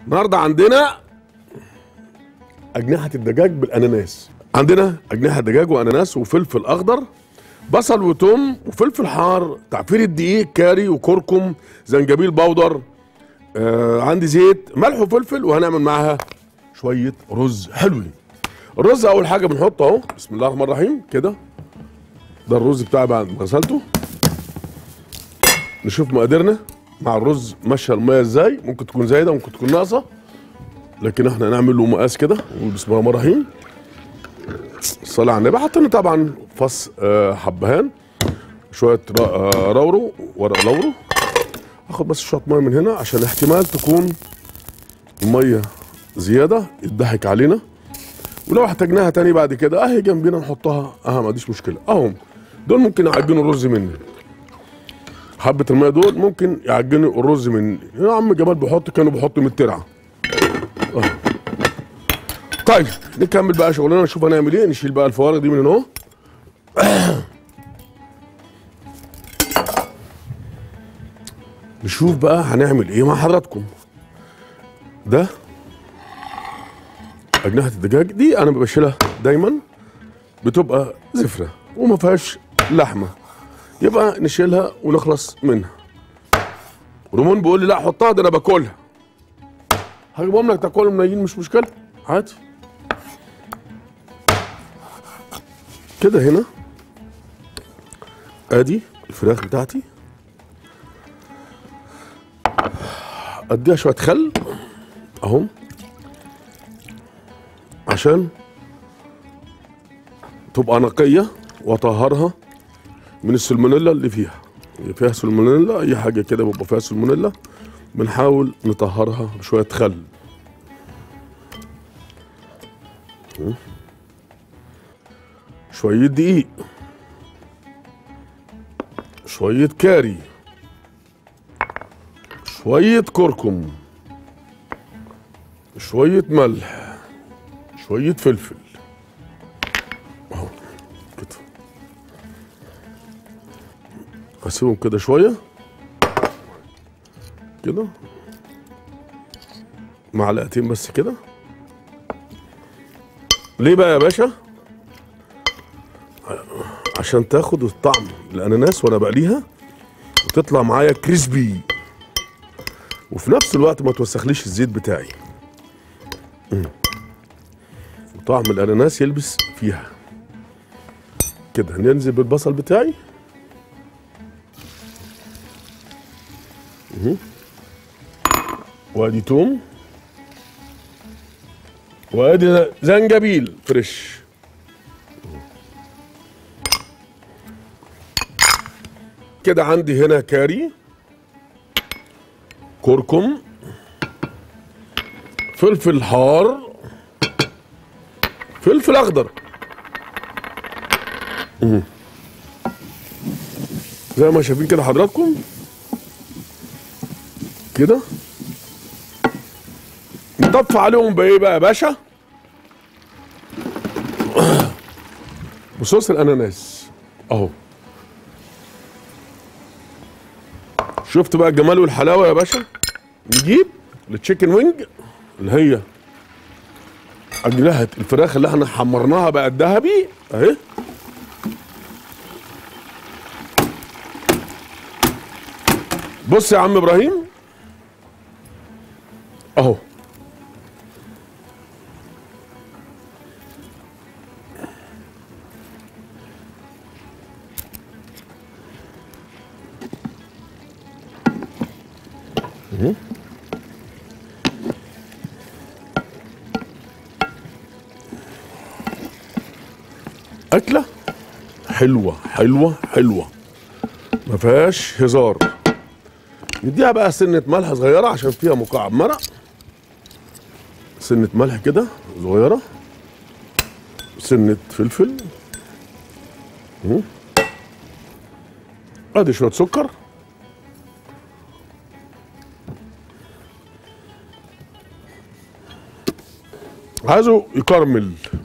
النهارده عندنا اجنحه الدجاج بالاناناس عندنا اجنحه دجاج واناناس وفلفل اخضر بصل وتوم وفلفل حار تعفير الدقيق كاري وكركم زنجبيل بودر آه عندي زيت ملح وفلفل وهنعمل معاها شويه رز حلوين الرز اول حاجه بنحطه اهو بسم الله الرحمن الرحيم كده ده الرز بتاعي بعد ما غسلته نشوف مقاديرنا مع الرز ماشيه الميه ازاي ممكن تكون زايده ممكن تكون ناقصه لكن احنا هنعمل له مقاس كده نقول بسم الله الرحمن الرحيم الصلاة على النبي حطينا طبعا فص آه، حبهان شوية را- آه، رورو ورق لورو اخد بس شوية مية من هنا عشان احتمال تكون المية زيادة يضحك علينا ولو احتاجناها تاني بعد كده اهي جنبنا نحطها اه ما عنديش مشكلة اهم دول ممكن يعجنوا الرز مني حبة المية دول ممكن يعجنوا الرز مني يا عم جمال بيحط كانوا بيحطوا من الترعة طيب نكمل بقى شغلنا نشوف هنعمل ايه نشيل بقى الفوارغ دي من هنا اهو نشوف بقى هنعمل ايه مع حضراتكم ده اجنحه الدجاج دي انا بشيلها دايما بتبقى زفره وما فيهاش لحمه يبقى نشيلها ونخلص منها رمون بيقول لي لا حطها ده انا باكلها هجيبهم لك تاكلهم نايين مش مشكله عادي كده هنا ادي الفراخ بتاعتي اديها شويه خل اهم عشان تبقى نقيه واطهرها من السلمونيلا اللي فيها اللي فيها سلمونيلا اي حاجه كده بيبقى فيها سلمونيلا بنحاول نطهرها بشويه خل شوية دقيق شوية كاري شوية كركم شوية ملح شوية فلفل اهو كده اسيبهم كده شوية كده معلقتين بس كده ليه بقى يا باشا؟ عشان تاخد الطعم الاناناس وانا بقليها وتطلع معايا كريسبي وفي نفس الوقت ما توسخليش الزيت بتاعي مم. وطعم الاناناس يلبس فيها كده ننزل بالبصل بتاعي مهم. وادي توم وادي زنجبيل فريش كده عندي هنا كاري كركم فلفل حار فلفل اخضر مم. زي ما شايفين كده حضراتكم كده نطفي عليهم بايه بقى يا باشا بصوص الاناناس اهو شفت بقى الجمال والحلاوه يا باشا نجيب التشيكن وينج اللي هي اجنحه الفراخ اللي احنا حمرناها بقى الذهبي اهي بص يا عم ابراهيم اهو أكلة حلوة حلوة حلوة ما فيهاش هزار نديها بقى سنة ملح صغيرة عشان فيها مكعب مرق سنة ملح كده صغيرة سنة فلفل مم. ادي شوية سكر عايزه يكرمل